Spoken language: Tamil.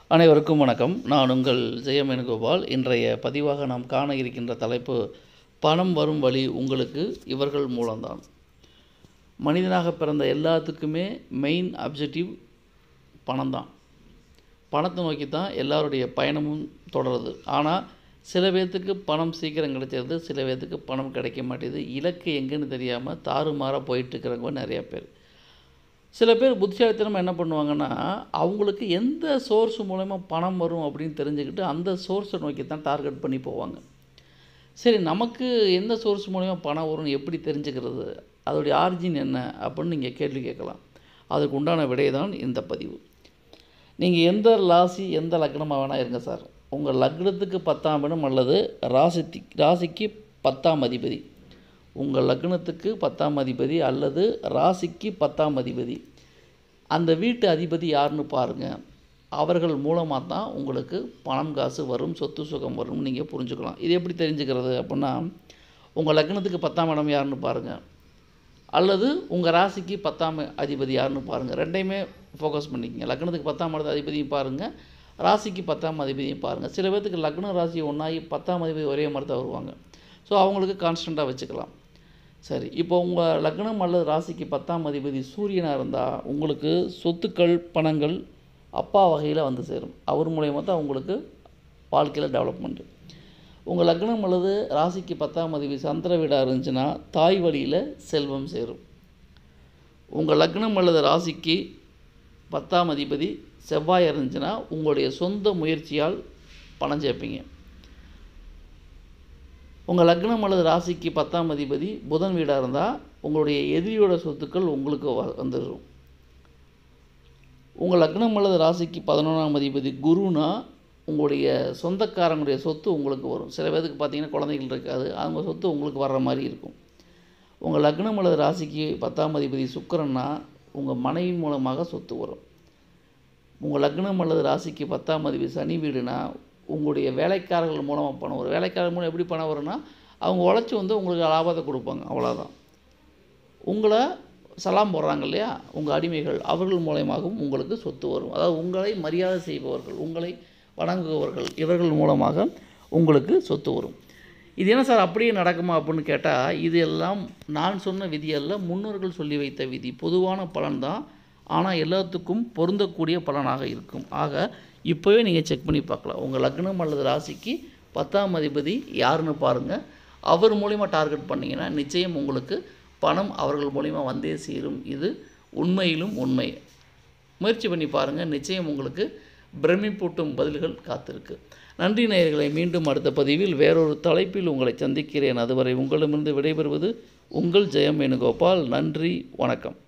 அனைவருக்கும் வணக்கம் நான் உங்கள் ஜெயம் வேணுகோபால் இன்றைய பதிவாக நாம் காண இருக்கின்ற தலைப்பு பணம் வரும் வழி உங்களுக்கு இவர்கள் மூலம்தான் மனிதனாக பிறந்த எல்லாத்துக்குமே மெயின் அப்ஜெக்டிவ் பணம் தான் பணத்தை நோக்கி தான் எல்லாருடைய பயணமும் தொடருது ஆனால் சில பேர்த்துக்கு பணம் சீக்கிரம் கிடைச்சிருது சில பேர்த்துக்கு பணம் கிடைக்க மாட்டேது இலக்கு எங்கேன்னு தெரியாமல் தாறுமாறாக போயிட்டு இருக்கிறவங்க நிறையா பேர் சில பேர் புத்திசாலித்தனமாக என்ன பண்ணுவாங்கன்னா அவங்களுக்கு எந்த சோர்ஸ் மூலயமா பணம் வரும் அப்படின்னு தெரிஞ்சுக்கிட்டு அந்த சோர்ஸை நோக்கி தான் டார்கெட் பண்ணி போவாங்க சரி நமக்கு எந்த சோர்ஸ் மூலயமா பணம் வரும்னு எப்படி தெரிஞ்சுக்கிறது அதோடைய ஆரிஜின் என்ன அப்படின்னு நீங்கள் கேள்வி கேட்கலாம் அதுக்கு உண்டான விடை தான் இந்த பதிவு நீங்கள் எந்த ராசி எந்த லக்னமாக வேணால் இருங்க சார் உங்கள் லக்னத்துக்கு பத்தாம் இடம் அல்லது ராசி ராசிக்கு பத்தாம் அதிபதி உங்கள் லக்னத்துக்கு பத்தாம் அதிபதி அல்லது ராசிக்கு பத்தாம் அதிபதி அந்த வீட்டு அதிபதி யாருன்னு பாருங்கள் அவர்கள் மூலமாக தான் உங்களுக்கு பணம் காசு வரும் சொத்து சுகம் வரும்னு நீங்கள் புரிஞ்சுக்கலாம் இது எப்படி தெரிஞ்சுக்கிறது அப்படின்னா உங்கள் லக்னத்துக்கு பத்தாம் இடம் யாருன்னு பாருங்கள் அல்லது உங்கள் ராசிக்கு பத்தாம் அதிபதி யாருன்னு பாருங்கள் ரெண்டையுமே ஃபோக்கஸ் பண்ணிக்கங்க லக்னத்துக்கு பத்தாம் இடத்து அதிபதியும் பாருங்கள் ராசிக்கு பத்தாம் அதிபதியும் பாருங்கள் சில பேர்த்துக்கு லக்னம் ராசி ஒன்றாகி பத்தாம் அதிபதி ஒரே மாதிரி தான் வருவாங்க ஸோ அவங்களுக்கு கான்ஸ்டண்ட்டாக வச்சுக்கலாம் சரி இப்போ உங்கள் லக்னம் அல்லது ராசிக்கு பத்தாம் அதிபதி சூரியனாக இருந்தால் உங்களுக்கு சொத்துக்கள் பணங்கள் அப்பா வகையில் வந்து சேரும் அவர் மூலயமா தான் உங்களுக்கு வாழ்க்கையில் டெவலப்மெண்ட்டு உங்கள் லக்னம் அல்லது ராசிக்கு பத்தாம் அதிபதி சந்திர வீடாக இருந்துச்சுன்னா தாய் வழியில் செல்வம் சேரும் உங்கள் லக்னம் அல்லது ராசிக்கு பத்தாம் அதிபதி செவ்வாய் இருந்துச்சுன்னா உங்களுடைய சொந்த முயற்சியால் பணம் சேர்ப்பீங்க உங்கள் லக்னம் அல்லது ராசிக்கு பத்தாம் அதிபதி புதன் வீடாக இருந்தால் உங்களுடைய எதிரியோட சொத்துக்கள் உங்களுக்கு வ வந்துடும் உங்கள் லக்னம் அல்லது ராசிக்கு பதினொன்றாம் அதிபதி குருனா உங்களுடைய சொந்தக்காரங்களுடைய சொத்து உங்களுக்கு வரும் சில பேருக்கு பார்த்தீங்கன்னா குழந்தைகள் இருக்காது அவங்க சொத்து உங்களுக்கு வர்ற மாதிரி இருக்கும் உங்கள் லக்னம் அல்லது ராசிக்கு பத்தாம் அதிபதி சுக்கரன்னா உங்கள் மனைவி மூலமாக சொத்து வரும் உங்கள் லக்னம் அல்லது ராசிக்கு பத்தாம் அதிபதி சனி வீடுனா உங்களுடைய வேலைக்காரர்கள் மூலமாக பணம் வரும் வேலைக்காரர் மூலம் எப்படி பணம் வரும்னா அவங்க உழைச்சி வந்து உங்களுக்கு லாபத்தை கொடுப்பாங்க அவ்வளோதான் உங்களை சலாம் போடுறாங்க இல்லையா உங்கள் அடிமைகள் அவர்கள் மூலயமாகவும் உங்களுக்கு சொத்து வரும் அதாவது உங்களை மரியாதை செய்பவர்கள் உங்களை வணங்குபவர்கள் இவர்கள் மூலமாக உங்களுக்கு சொத்து வரும் இது என்ன சார் அப்படியே நடக்குமா அப்படின்னு கேட்டால் இது எல்லாம் நான் சொன்ன விதியல்ல முன்னோர்கள் சொல்லி வைத்த விதி பொதுவான பலன் தான் ஆனால் எல்லாத்துக்கும் பொருந்தக்கூடிய பலனாக இருக்கும் ஆக இப்போவே நீங்கள் செக் பண்ணி பார்க்கலாம் உங்கள் லக்னம் அல்லது ராசிக்கு பத்தாம் அதிபதி யாருன்னு பாருங்கள் அவர் மூலிமா டார்கெட் பண்ணிங்கன்னா நிச்சயம் உங்களுக்கு பணம் அவர்கள் மூலிமா வந்தே சேரும் இது உண்மையிலும் உண்மை முயற்சி பண்ணி பாருங்கள் நிச்சயம் உங்களுக்கு பிரமிப்பூட்டும் பதில்கள் காத்திருக்கு நன்றி நேயர்களை மீண்டும் அடுத்த பதிவில் வேறொரு தலைப்பில் உங்களை சந்திக்கிறேன் அதுவரை உங்களிடமிருந்து விடைபெறுவது உங்கள் ஜெயம் வேணுகோபால் நன்றி வணக்கம்